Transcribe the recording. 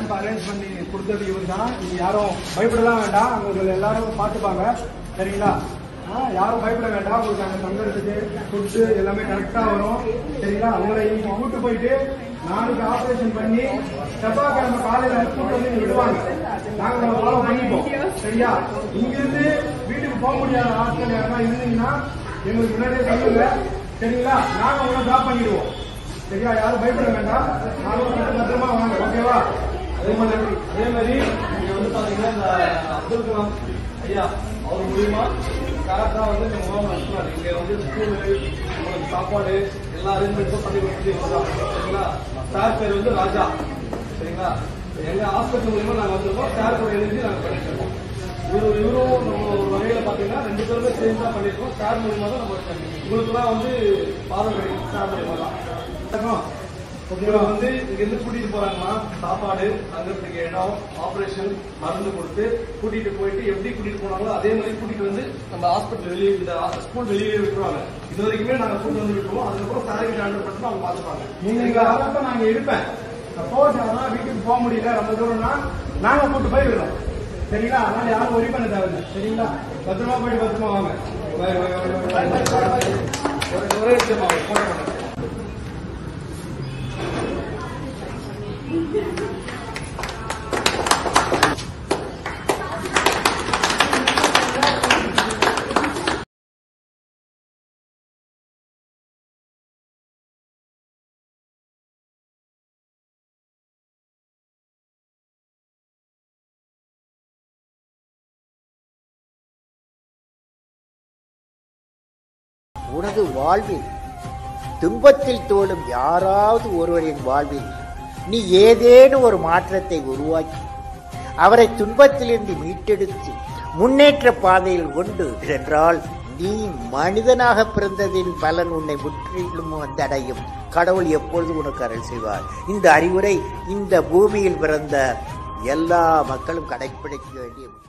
Camp arrange பண்ணி கொடுத்தது இவர் தான் நீங்க யாரும் பயப்படலாம் வேண்டாம் உங்களுக்கு எல்லாரும் பார்த்துப்பாங்க சரிங்களா ஆ, யாரும் பயப்பட வேண்டாம் உங்களுக்கு அங்க தங்குறதுக்கு ஃபுட்டு எல்லாமே கரெக்டா வரும் சரிங்களா உங்களை இன்னைக்கு கூட்டு போயிட்டு நாளைக்கு ஆபரேஷன் பண்ணி செவ்வாய்க்கிழமை காலையில கூட்டு வந்து இங்க விடுவாங்க நாங்க உங்களை ஃபாலோ பண்ணிப்போம் சரியா இங்க இருந்து வீட்டுக்கு போக முடியாத ஆட்கள் யாருன்னா இருந்தீங்கன்னா எங்களுக்கு முன்னாடியே சொல்லுங்க சரிங்களா நாங்க உங்களை டிராப் பண்ணிடுவோம் சரியா யாரும் பயப்பட வேண்டாம் நானும் வீட்டு பத்திரமா வாங்க ஓகேவா அதே மாதிரி அதே மாதிரி இங்க வந்து பாத்தீங்கன்னா இந்த அப்துல் கலாம் ஐயா அவர் மூலியமா கரெக்டா வந்து இந்த முகாம் நடத்துறாரு இங்க வந்து ஸ்கூலு உங்களுக்கு சாப்பாடு எல்லா அரேஞ்ச்மெண்ட்ஸும் பண்ணி கொடுத்துட்டு சரிங்களா சார் பேர் வந்து ராஜா சரிங்களா எங்க ஹாஸ்பிட்டல் மூலியமா நாங்க வந்திருக்கோம் சார் கூட எழுதி நாங்க பண்ணிட்டு இருக்கோம் இவரு இவரும் நம்ம ஒரு வகையில பாத்தீங்கன்னா ரெண்டு பேருமே சேர்ந்து தான் பண்ணிருக்கோம் சார் மூலியமா தான் நம்ம உங்களுக்குலாம் வந்து பார்வை கிடைக்கும் சார் மூலியமா தான் உங்களை வந்து இங்க இருந்து கூட்டிட்டு போறாங்கன்னா சாப்பாடு தங்கறதுக்கு இடம் ஆபரேஷன் மருந்து கொடுத்து கூட்டிட்டு போயிட்டு எப்படி கூட்டிட்டு போனாங்களோ அதே மாதிரி கூட்டிட்டு வந்து நம்ம ஹாஸ்பிட்டல் வெளியே இந்த ஸ்கூல் வெளியே விட்டுருவாங்க இது வரைக்குமே நாங்க கூட்டு வந்து விட்டுருவோம் அதுக்கப்புறம் சாரிக்கு ஹேண்டில் பண்ணிட்டு அவங்க பாத்துப்பாங்க நீங்க இங்க வரப்ப நாங்க இருப்பேன் சப்போஸ் யாரா வீட்டுக்கு போக முடியல ரொம்ப தூரம்னா நாங்க கூட்டு போய் விடுறோம் சரிங்களா அதனால யாரும் ஒரி பண்ண தேவையில்லை சரிங்களா பத்திரமா போயிட்டு பத்திரமா வாங்க Bye, bye, bye, bye, bye, bye, bye. ஒரு ஒரே விஷயம் அவங்க போட மாட்டாங்க உனது வாழ்வில் துன்பத்தில் தோடும் யாராவது ஒருவரின் வாழ்வில் நீ ஏதேனும் ஒரு மாற்றத்தை உருவாக்கி அவரை துன்பத்திலிருந்து மீட்டெடுத்து முன்னேற்ற பாதையில் கொண்டு சென்றால் நீ மனிதனாக பிறந்ததின் பலன் உன்னை முற்றிலும் வந்தடையும் கடவுள் எப்பொழுதும் உனக்கு அருள் செய்வார் இந்த அறிவுரை இந்த பூமியில் பிறந்த எல்லா மக்களும் கடைப்பிடிக்க வேண்டிய